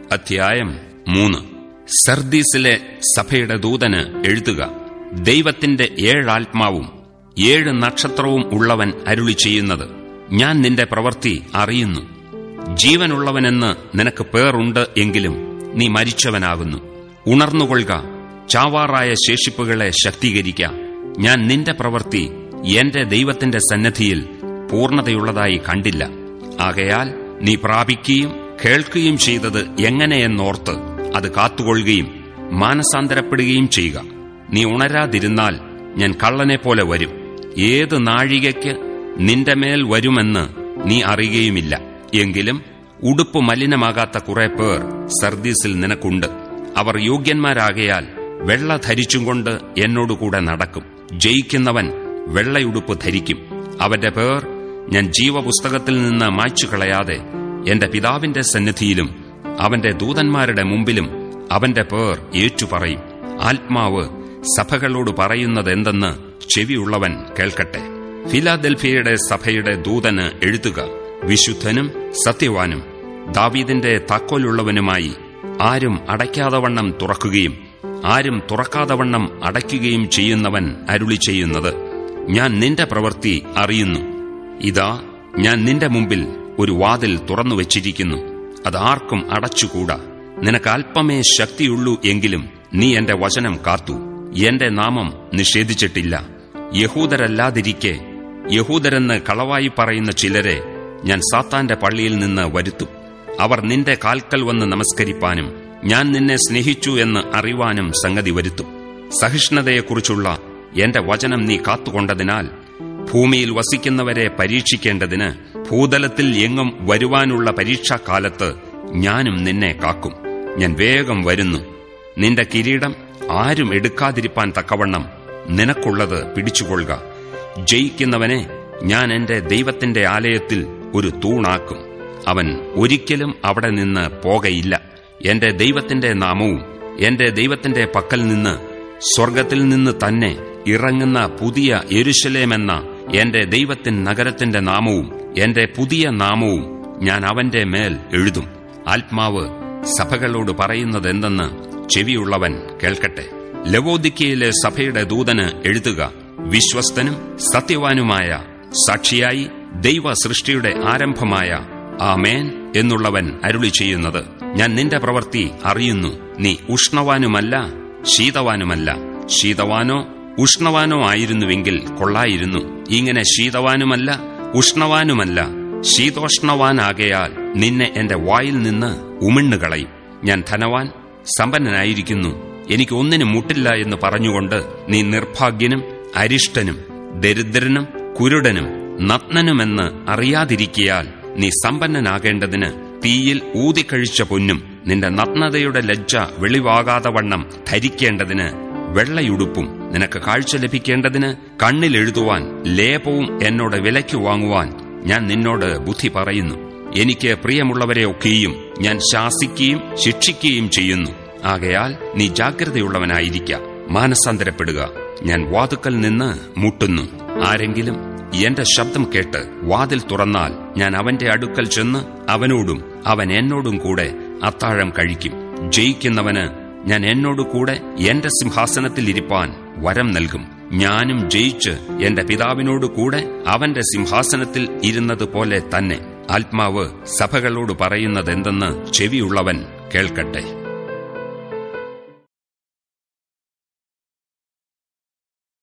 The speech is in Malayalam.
അധ്യായം മൂന്ന് സർദീസിലെ സഭയുടെ ദൂതന് എഴുതുക ദൈവത്തിന്റെ ഏഴാത്മാവും ഏഴ് നക്ഷത്രവും ഉള്ളവൻ അരുളി ചെയ്യുന്നത് ഞാൻ നിന്റെ പ്രവൃത്തി അറിയുന്നു ജീവനുള്ളവനെന്ന് നിനക്ക് പേറുണ്ട് എങ്കിലും നീ മരിച്ചവനാകുന്നു ഉണർന്നുകൊള്ളുക ചാവാറായ ശേഷിപ്പുകളെ ശക്തീകരിക്ക ഞാൻ നിന്റെ പ്രവൃത്തി എന്റെ ദൈവത്തിന്റെ സന്നദ്ധിയിൽ പൂർണ്ണതയുള്ളതായി കണ്ടില്ല ആകയാൽ നീ പ്രാപിക്കുകയും കേൾക്കുകയും ചെയ്തത് എങ്ങനെയെന്നോർത്ത് അത് കാത്തുകൊള്ളുകയും മാനസാന്തരപ്പെടുകയും ചെയ്യുക നീ ഉണരാതിരുന്നാൽ ഞാൻ കള്ളനെപ്പോലെ വരും ഏത് നാഴികയ്ക്ക് നിന്റെ മേൽ വരുമെന്ന് നീ അറിയുകയുമില്ല എങ്കിലും ഉടുപ്പ് മലിനമാകാത്ത കുറെ പേർ സർദീസിൽ നിനക്കുണ്ട് അവർ യോഗ്യന്മാരാകയാൽ വെള്ള ധരിച്ചും കൊണ്ട് എന്നോടുകൂടെ നടക്കും ജയിക്കുന്നവൻ വെള്ളയുടുപ്പ് ധരിക്കും അവന്റെ പേർ ഞാൻ ജീവപുസ്തകത്തിൽ നിന്ന് മായ്ച്ചു കളയാതെ എന്റെ പിതാവിന്റെ സന്നിധിയിലും അവന്റെ ദൂതന്മാരുടെ മുമ്പിലും അവന്റെ പേർ ഏറ്റുപറയും ആത്മാവ് സഭകളോട് പറയുന്നതെന്തെന്ന് ചെവിയുള്ളവൻ കേൾക്കട്ടെ ഫിലാദൽഫിയയുടെ സഭയുടെ ദൂതന് എഴുതുക വിശുദ്ധനും സത്യവാനും ദാവീദിന്റെ താക്കോലുള്ളവനുമായി ആരും അടയ്ക്കാതവണ്ണം തുറക്കുകയും ആരും തുറക്കാതവണ്ണം അടയ്ക്കുകയും ചെയ്യുന്നവൻ അരുളി ചെയ്യുന്നത് ഞാൻ നിന്റെ പ്രവൃത്തി അറിയുന്നു ഇതാ ഞാൻ നിന്റെ മുമ്പിൽ ഒരു വാതിൽ തുറന്നു വച്ചിരിക്കുന്നു അത് ആർക്കും അടച്ചുകൂടാ നിനക്ക് അല്പമേ ശക്തിയുള്ളൂ എങ്കിലും നീ എന്റെ വചനം കാത്തു എന്റെ നാമം നിഷേധിച്ചിട്ടില്ല യഹൂദരല്ലാതിരിക്കെ യഹൂദരെന്ന് കളവായി പറയുന്ന ചിലരെ ഞാൻ സാത്താന്റെ പള്ളിയിൽ നിന്ന് വരുത്തും അവർ നിന്റെ കാൽക്കൽ വന്ന് നമസ്കരിപ്പാനും ഞാൻ നിന്നെ സ്നേഹിച്ചു എന്ന് അറിവാനും സംഗതി വരുത്തും സഹിഷ്ണുതയെക്കുറിച്ചുള്ള എന്റെ വചനം നീ കാത്തുകൊണ്ടതിനാൽ ഭൂമിയിൽ വസിക്കുന്നവരെ പരീക്ഷിക്കേണ്ടതിന് ഭൂതലത്തിൽ എങ്ങും വരുവാനുള്ള പരീക്ഷാകാലത്ത് ഞാനും നിന്നെ കാക്കും ഞാൻ വേഗം വരുന്നു നിന്റെ കിരീടം ആരും എടുക്കാതിരിപ്പാൻ തക്കവണ്ണം നിനക്കുള്ളത് പിടിച്ചുകൊള്ളുക ജയിക്കുന്നവനെ ഞാൻ എന്റെ ദൈവത്തിന്റെ ആലയത്തിൽ ഒരു തൂണാക്കും അവൻ ഒരിക്കലും അവിടെ നിന്ന് പോകയില്ല എന്റെ ദൈവത്തിന്റെ നാമവും എന്റെ ദൈവത്തിന്റെ പക്കൽ നിന്ന് സ്വർഗത്തിൽ നിന്ന് തന്നെ ഇറങ്ങുന്ന പുതിയ യെരുശലേമെന്ന എന്റെ ദൈവത്തിൻ നഗരത്തിന്റെ നാമവും എന്റെ പുതിയ നാമവും ഞാൻ അവന്റെ മേൽ എഴുതും ആത്മാവ് സഭകളോട് പറയുന്നതെന്തെന്ന് ചെവിയുള്ളവൻ കേൾക്കട്ടെ ലവോദിക്കയിലെ സഭയുടെ ദൂതന് എഴുതുക വിശ്വസ്തനും സത്യവാനുമായ സാക്ഷിയായി ദൈവ സൃഷ്ടിയുടെ ആരംഭമായ ആമേൻ എന്നുള്ളവൻ അരുളി ചെയ്യുന്നത് ഞാൻ നിന്റെ പ്രവൃത്തി അറിയുന്നു നീ ഉഷ്ണവാനുമല്ല ശീതവാനുമല്ല ശീതവാനോ ഉഷ്ണവാനോ ആയിരുന്നുവെങ്കിൽ കൊള്ളായിരുന്നു ഇങ്ങനെ ശീതവാനുമല്ല ഉഷ്ണവാനുമല്ല ശീതോഷ്ണവാനാകയാൽ നിന്നെ എന്റെ വായിൽ നിന്ന് ഉമിണ്ണുകളയും ഞാൻ ധനവാൻ സമ്പന്നനായിരിക്കുന്നു എനിക്ക് ഒന്നിനും മുട്ടില്ല എന്ന് പറഞ്ഞുകൊണ്ട് നീ നിർഭാഗ്യനും അരിഷ്ടനും ദരിദ്രനും കുരുടനും നഗ്നനുമെന്ന് അറിയാതിരിക്കയാൽ നീ സമ്പന്നനാകേണ്ടതിന് തീയിൽ ഊതിക്കഴിച്ച പൊന്നും നിന്റെ നഗ്നതയുടെ ലജ്ജ വെളിവാകാതെ വണ്ണം ധരിക്കേണ്ടതിന് വെള്ളയുടുപ്പും നിനക്ക് കാഴ്ച ലഭിക്കേണ്ടതിന് കണ്ണിലെഴുതുവാൻ ലേപവും എന്നോട് വിലയ്ക്ക് വാങ്ങുവാൻ ഞാൻ നിന്നോട് ബുദ്ധി പറയുന്നു എനിക്ക് പ്രിയമുള്ളവരെ ഒക്കെയും ഞാൻ ശാസിക്കുകയും ശിക്ഷിക്കുകയും ചെയ്യുന്നു ആകയാൽ നീ ജാഗ്രതയുള്ളവനായിരിക്ക മാനസാന്തരപ്പെടുക ഞാൻ വാതുക്കൽ നിന്ന് മുട്ടുന്നു ആരെങ്കിലും എന്റെ ശബ്ദം കേട്ട് വാതിൽ തുറന്നാൽ ഞാൻ അവന്റെ അടുക്കൽ ചെന്ന് അവനോടും അവൻ എന്നോടും കൂടെ അത്താഴം കഴിക്കും ജയിക്കുന്നവന് ഞാൻ എന്നോട് കൂടെ എന്റെ സിംഹാസനത്തിൽ ഇരിപ്പാൻ വരം നൽകും ഞാനും ജയിച്ച് എന്റെ പിതാവിനോട് കൂടെ അവന്റെ സിംഹാസനത്തിൽ ഇരുന്നതുപോലെ തന്നെ ആത്മാവ് സഭകളോട് പറയുന്നതെന്തെന്ന് ചെവിയുള്ളവൻ കേൾക്കട്ടെ